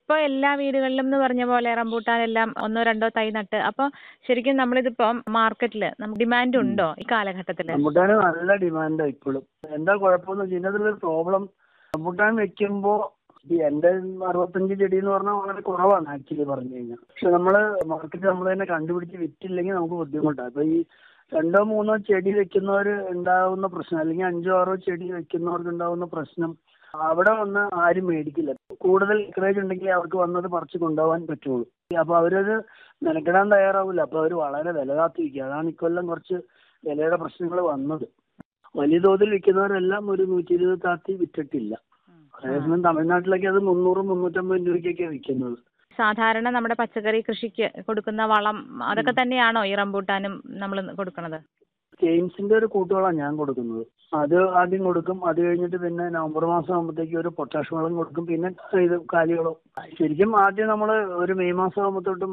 ഇപ്പൊ എല്ലാ വീടുകളിലും എന്ന് പറഞ്ഞ പോലെ റംബൂട്ടാൻ എല്ലാം ഒന്നോ രണ്ടോ തൈ നട്ട് അപ്പൊ ശരിക്കും നമ്മളിതിപ്പം മാർക്കറ്റിൽ ഡിമാൻഡ് ഉണ്ടോ ഈ കാലഘട്ടത്തില് റംബുട്ടാന് നല്ല ഡിമാൻഡാണ് ഇപ്പോഴും എന്താ കുഴപ്പമെന്ന് വെച്ചാൽ ഇതിനകത്തുള്ള പ്രോബ്ലം റംബുട്ടാൻ വെക്കുമ്പോ ഈ എന്റെ അറുപത്തഞ്ച് ചെടി എന്ന് പറഞ്ഞാൽ വളരെ കുറവാണ് ആക്ച്വലി പറഞ്ഞു കഴിഞ്ഞാൽ പക്ഷെ നമ്മള് മാർക്കറ്റ് നമ്മൾ തന്നെ കണ്ടുപിടിച്ച് വിറ്റില്ലെങ്കിൽ നമുക്ക് ബുദ്ധിമുട്ടാണ് അപ്പൊ ഈ രണ്ടോ മൂന്നോ ചെടി വെക്കുന്നവർ ഉണ്ടാവുന്ന പ്രശ്നം അല്ലെങ്കിൽ അഞ്ചോ ആറോ ചെടി വെക്കുന്നവർക്ക് ഉണ്ടാവുന്ന പ്രശ്നം അവിടെ വന്ന് ആരും മേടിക്കില്ല കൂടുതൽ എൻകറേജ് ഉണ്ടെങ്കിൽ അവർക്ക് വന്നത് പറിച്ച് കൊണ്ടുപോകാൻ പറ്റുള്ളൂ അപ്പൊ അവരത് മെനക്കെടാൻ തയ്യാറാവില്ല അപ്പൊ അവർ വളരെ വില കാത്തിരിക്കുക അതാണ് ഇക്കൊല്ലം കുറച്ച് വിലയുടെ പ്രശ്നങ്ങൾ വന്നത് വലിയ തോതിൽ വിൽക്കുന്നവരെല്ലാം ഒരു നൂറ്റി ഇരുപത് താത്തി വിറ്റിട്ടില്ല അതേസമയം തമിഴ്നാട്ടിലൊക്കെ അത് മുന്നൂറ് മുന്നൂറ്റമ്പത് രൂപയ്ക്കൊക്കെയാണ് വിൽക്കുന്നത് സാധാരണ നമ്മുടെ പച്ചക്കറി കൃഷിക്ക് കൊടുക്കുന്ന വളം അതൊക്കെ തന്നെയാണോ ഈ റംബൂട്ടാനും നമ്മൾ കൊടുക്കണത് ജെയിംസിന്റെ ഒരു കൂട്ടുവളമാണ് ഞാൻ കൊടുക്കുന്നത് അത് ആദ്യം കൊടുക്കും അത് കഴിഞ്ഞിട്ട് പിന്നെ നവംബർ മാസം ആകുമ്പോഴത്തേക്ക് ഒരു പൊട്ടാഷ് വളം കൊടുക്കും പിന്നെ ഇത് കാലിവളം ശരിക്കും ആദ്യം നമ്മൾ ഒരു മെയ് മാസം ആകുമ്പോൾ തൊട്ട്